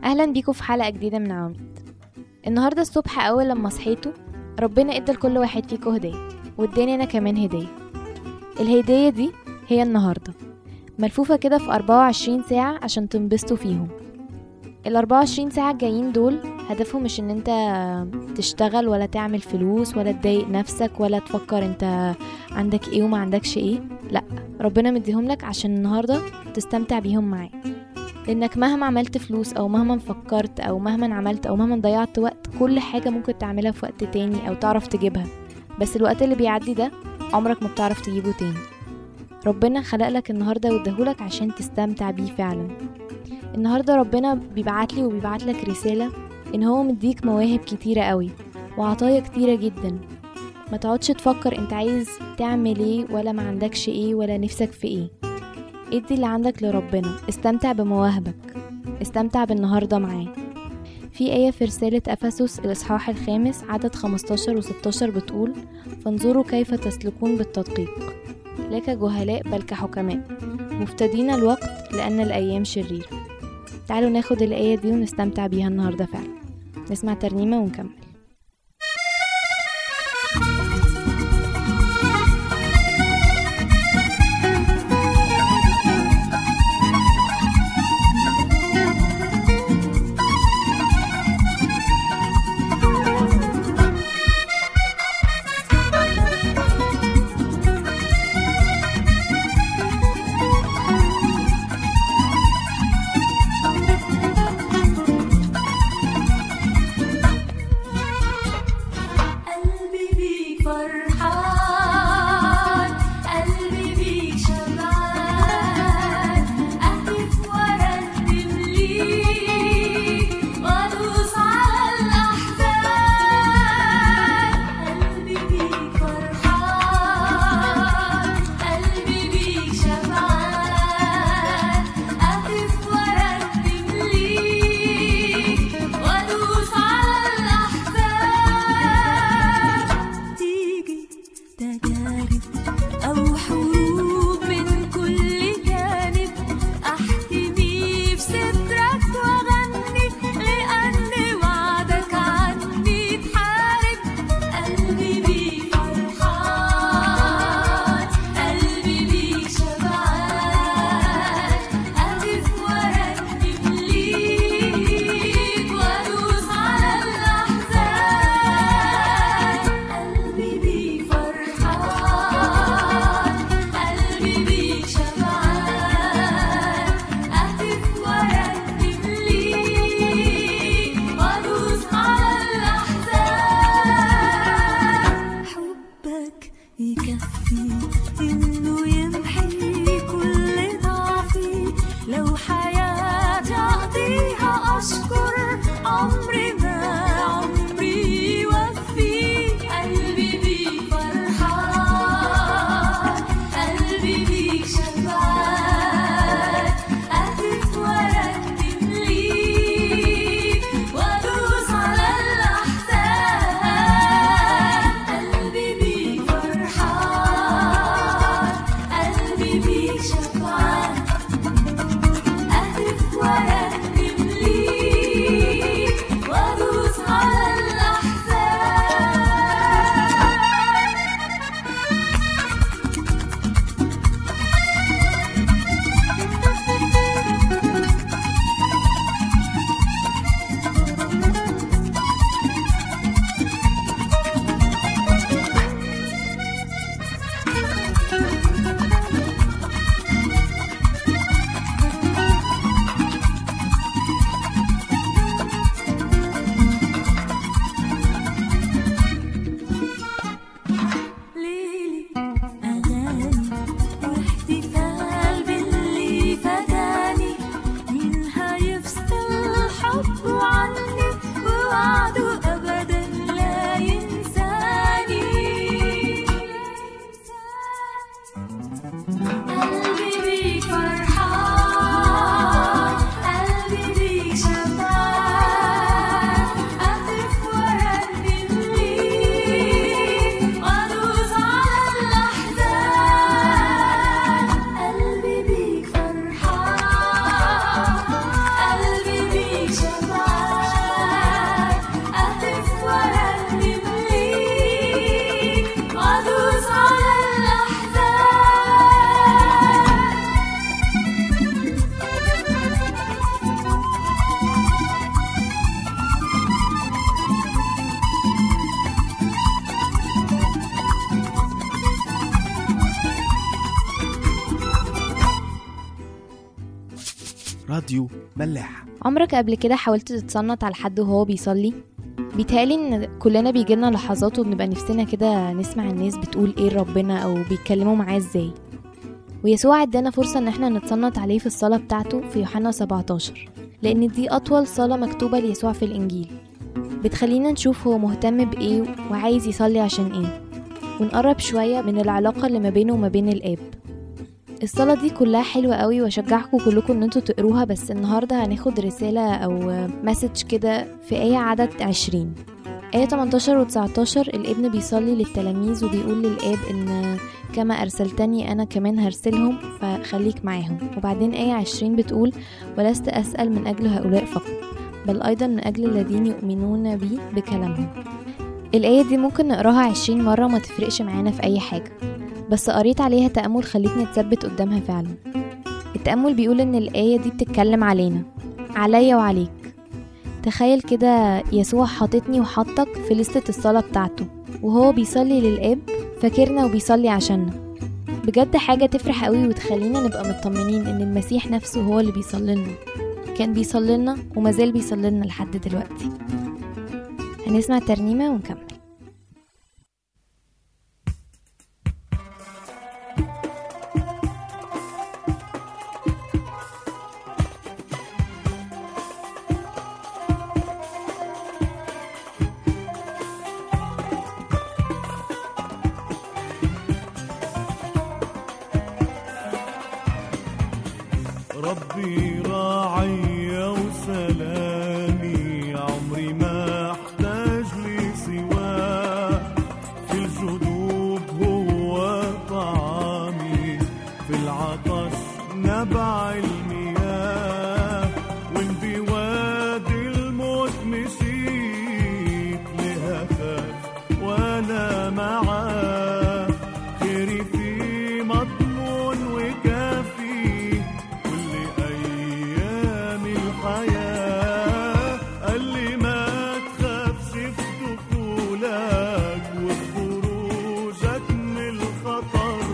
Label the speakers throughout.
Speaker 1: اهلا بيكم في حلقه جديده من عواميد النهارده الصبح اول لما صحيتوا ربنا ادى لكل واحد فيكم هديه واداني انا كمان هديه الهديه دي هي النهارده ملفوفه كده في 24 ساعه عشان تنبسطوا فيهم ال 24 ساعه الجايين دول هدفهم مش ان انت تشتغل ولا تعمل فلوس ولا تضايق نفسك ولا تفكر انت عندك ايه وما عندكش ايه لا ربنا مديهم لك عشان النهارده تستمتع بيهم معاه لانك مهما عملت فلوس او مهما فكرت او مهما عملت او مهما ضيعت وقت كل حاجة ممكن تعملها في وقت تاني او تعرف تجيبها بس الوقت اللي بيعدي ده عمرك ما بتعرف تجيبه تاني ربنا خلق لك النهارده واداهولك عشان تستمتع بيه فعلا النهارده ربنا بيبعت لي وبيبعت لك رسالة ان هو مديك مواهب كتيرة قوي وعطايا كتيرة جدا ما تقعدش تفكر انت عايز تعمل ايه ولا ما عندكش ايه ولا نفسك في ايه ادي اللي عندك لربنا استمتع بمواهبك استمتع بالنهارده معاه في آية في رسالة أفسس الإصحاح الخامس عدد 15 و 16 بتقول فانظروا كيف تسلكون بالتدقيق لا كجهلاء بل كحكماء مفتدين الوقت لأن الأيام شريرة تعالوا ناخد الآية دي ونستمتع بيها النهاردة فعلا نسمع ترنيمة ونكمل
Speaker 2: قلبي بيك فرحان قلبي بيك شبعان أهتف وأرنم ليك وأدوس على الأحزان قلبي بيك فرحان قلبي بيك شبعان أهتف وأرنم ليك وأدوس على الأحزان تيجي
Speaker 3: راديو ملاح
Speaker 1: عمرك قبل كده حاولت تتصنت على حد وهو بيصلي بيتهيألي ان كلنا بيجيلنا لحظات وبنبقى نفسنا كده نسمع الناس بتقول ايه لربنا او بيتكلموا معاه ازاي ويسوع ادانا فرصة ان احنا نتصنت عليه في الصلاة بتاعته في يوحنا 17 لان دي اطول صلاة مكتوبة ليسوع في الانجيل بتخلينا نشوف هو مهتم بايه وعايز يصلي عشان ايه ونقرب شوية من العلاقة اللي ما بينه وما بين الاب الصلاة دي كلها حلوة قوي واشجعكم كلكم ان انتوا تقروها بس النهاردة هناخد رسالة او مسج كده في آية عدد عشرين آية 18 و 19 الابن بيصلي للتلاميذ وبيقول للآب إن كما أرسلتني أنا كمان هرسلهم فخليك معاهم وبعدين آية 20 بتقول ولست أسأل من أجل هؤلاء فقط بل أيضا من أجل الذين يؤمنون بي بكلامهم الآية دي ممكن نقراها 20 مرة وما تفرقش معانا في أي حاجة بس قريت عليها تأمل خلتني أتثبت قدامها فعلا التأمل بيقول إن الآية دي بتتكلم علينا عليا وعليك تخيل كده يسوع حاططني وحطك في لستة الصلاة بتاعته وهو بيصلي للآب فاكرنا وبيصلي عشاننا بجد حاجة تفرح قوي وتخلينا نبقى مطمنين إن المسيح نفسه هو اللي بيصلي لنا كان بيصلي لنا ومازال بيصلي لنا لحد دلوقتي هنسمع ترنيمة ونكمل
Speaker 4: ربي راعي وسلامي عمري ما احتاج لي سواه في الجدوب هو طعامي في العطش نبع المياه وان بوادي الموت مشيت لها خاف وانا معاه خيري في مضمون وكافي كل ايام الحياه قال لي ما تخافش في دخولك وخروجك من الخطر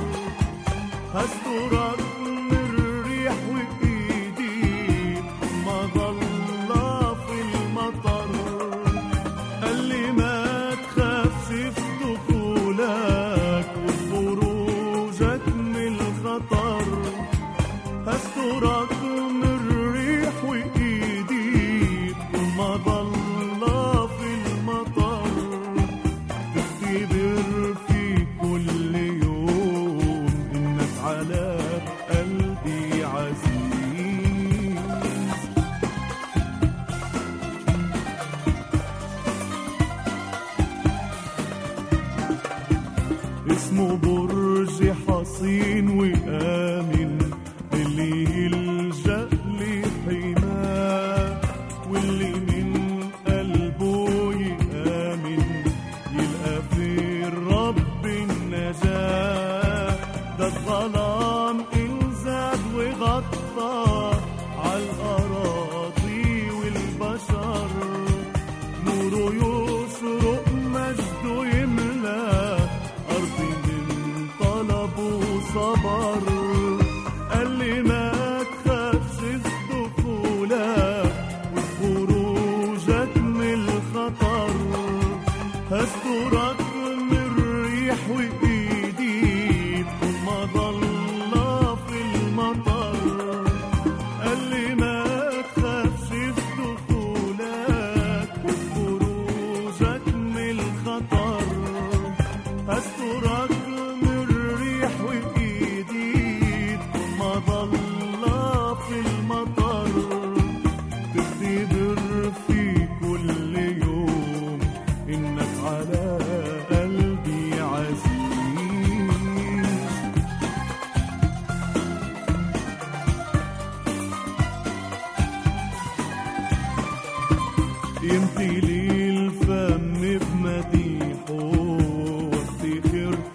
Speaker 4: هسترك من الريح وايدي ما ضل في المطر قال لي ما تخافش في دخولك وخروجك من الخطر هسترك من الريح وايدي ما ضل في المطر تختبر في كل يوم انك على قلبي عزيز اسمه برج حصين وآمن اللي يلجأ لحماه واللي من قلبه يآمن يلقى في الرب النجاة ده الظلام إن زاد وغطى عالأراضي والبشر نوره يشرق مجده يملى أرضي من طلب وصبر قال لي ما تخافش في دخولك وخروجك من الخطر هسترك من الريح وإيدي ما ضل في المطر قال لي ما تخافش في دخولك وخروجك من الخطر هسترك من الريح وايدي ما ضل في المطر تختبر في كل يوم انك على قلبي عزيز يمتلي الفم بمديحه وافتخر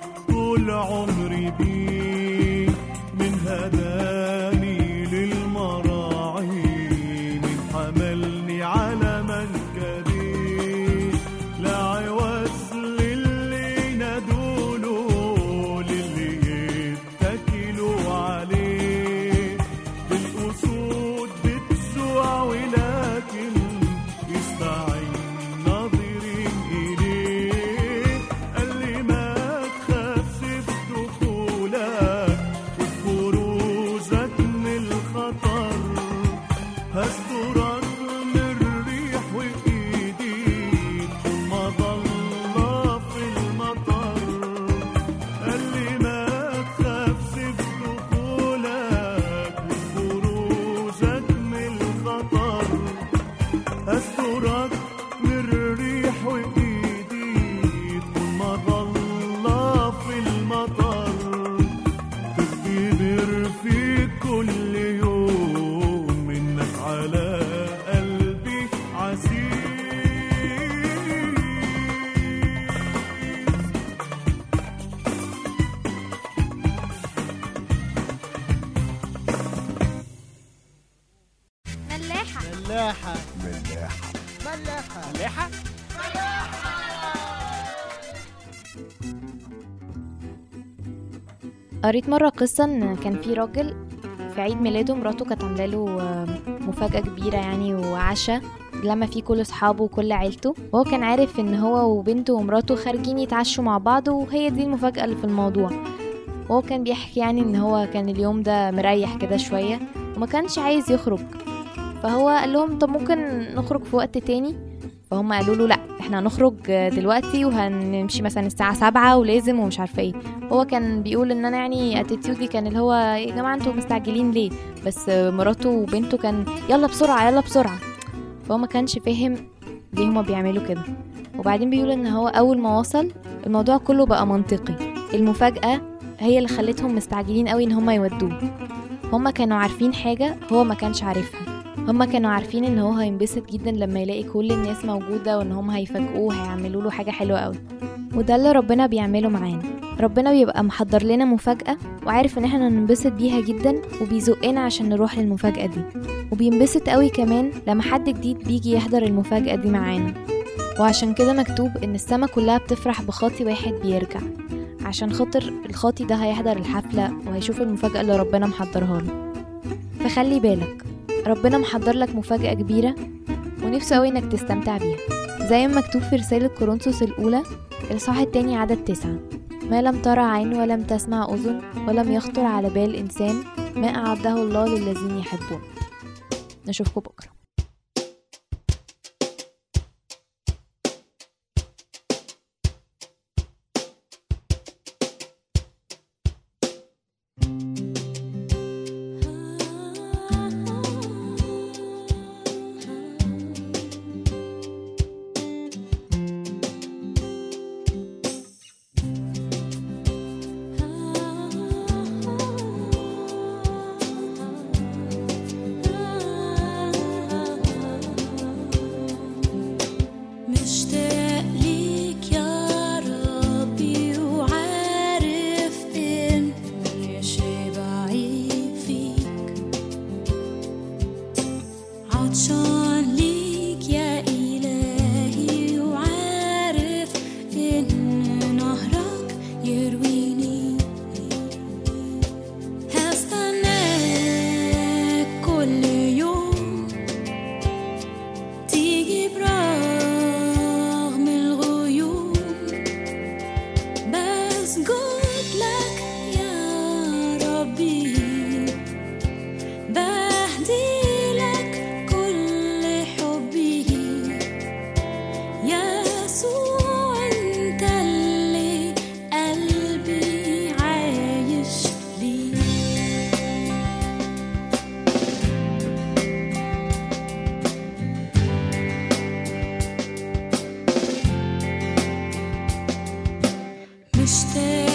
Speaker 1: قريت مرة قصة إن كان في راجل في عيد ميلاده مراته كانت عاملة له آه، مفاجأة كبيرة يعني وعشاء لما فيه كل أصحابه وكل عيلته وهو كان عارف إن هو وبنته ومراته خارجين يتعشوا مع بعض وهي دي المفاجأة اللي في الموضوع وهو كان بيحكي يعني إن هو كان اليوم ده مريح كده شوية وما كانش عايز يخرج فهو قال لهم طب ممكن نخرج في وقت تاني فهم قالوا له لا احنا هنخرج دلوقتي وهنمشي مثلا الساعة سبعة ولازم ومش عارفة ايه هو كان بيقول ان انا يعني اتيتيودي كان اللي هو يا جماعة انتوا مستعجلين ليه بس مراته وبنته كان يلا بسرعة يلا بسرعة فهو ما كانش فاهم ليه هما بيعملوا كده وبعدين بيقول ان هو اول ما وصل الموضوع كله بقى منطقي المفاجأة هي اللي خلتهم مستعجلين قوي ان هما يودوه هما كانوا عارفين حاجة هو ما كانش عارفها هما كانوا عارفين ان هو هينبسط جدا لما يلاقي كل الناس موجودة وان هم هيفاجئوه هيعملوا له حاجة حلوة قوي وده اللي ربنا بيعمله معانا ربنا بيبقى محضر لنا مفاجأة وعارف ان احنا ننبسط بيها جدا وبيزقنا عشان نروح للمفاجأة دي وبينبسط قوي كمان لما حد جديد بيجي يحضر المفاجأة دي معانا وعشان كده مكتوب ان السما كلها بتفرح بخاطي واحد بيرجع عشان خاطر الخاطي ده هيحضر الحفلة وهيشوف المفاجأة اللي ربنا محضرها له فخلي بالك ربنا محضر لك مفاجأة كبيرة ونفسه قوي انك تستمتع بيها زي ما مكتوب في رسالة كورنثوس الأولى الإصحاح التاني عدد تسعة ما لم ترى عين ولم تسمع أذن ولم يخطر على بال إنسان ما أعده الله للذين يحبون نشوفكم بكرة
Speaker 2: مشتاق ليك يا ربي وعارف إني شبعي فيك عطشان ليك يا إلهي وعارف إن نهرك يرويني هستناك كل يوم تيجي برغم الغيوم بسجد لك يا ربي بهدي لك كل حبي يسوع انت اللي قلبي عايش ليه مشتاق